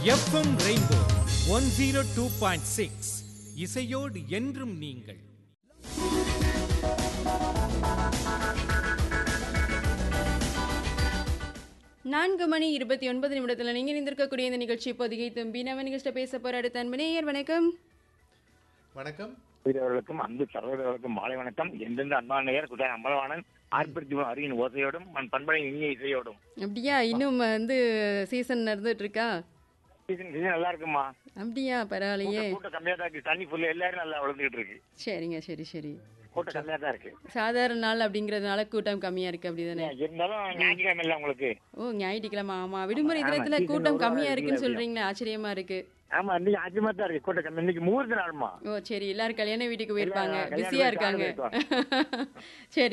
FM rainbow one zero two point six இசையோடு என்றும் நீங்கள் நான்கு மணி இருபத்தி ஒன்பது நிமிடத்தில் நீங்கள் நிந்திருக்கக்கூடிய இந்த நிகழ்ச்சி பொதிகை தம்பி நம்ம நிகழ்ச்சியில பேச போற அடுத்த அன்பனையர் வணக்கம் வணக்கம் வீரர்களுக்கும் அன்பு சகோதரர்களுக்கும் மாலை வணக்கம் எந்தெந்த அன்பானையர் குட்டாய் அம்பலவாணன் ஆர்ப்பரித்து அருகின் ஓசையோடும் மண் பண்பலை இனிய இசையோடும் அப்படியா இன்னும் வந்து சீசன் நடந்துட்டு இருக்கா சீசன் சீசன் நல்லா இருக்குமா அப்படியா பரவாயில்லையே கூட்டம் கூட்டம் கம்மியா தான் இருக்கு தண்ணி ஃபுல்லா எல்லாரும் நல்லா வளர்ந்துகிட்டு இருக்கு சரிங்க சரி சரி கூட்டம் கம்மியா தான் இருக்கு சாதாரண நாள் அப்படிங்கிறதுனால கூட்டம் கம்மியா இருக்கு அப்படிதானே இருந்தாலும் ஞாயிற்றுக்கிழமை இல்லை உங்களுக்கு ஓ ஞாயிற்றுக்கிழமை ஆமா விடுமுறை ஆமா, தினத்துல season கூட்டம் ஒரு கம்மியா வாரம் இருக்குன்னு இல்ல சொல்றீங்களே ஆச்சரியமா இருக்கு ஆமா இன்னைக்கு ஆச்சரியமா தான் இருக்கு கூட்டம் கம்மி இன்னைக்கு முகூர்த்த நாளுமா ஓ சரி எல்லாரும் கல்யாண வீட்டுக்கு போயிருப்பாங்க கல்யாண பிஸியா வீட்டுக்கு இருக்காங்க ஆளு சரி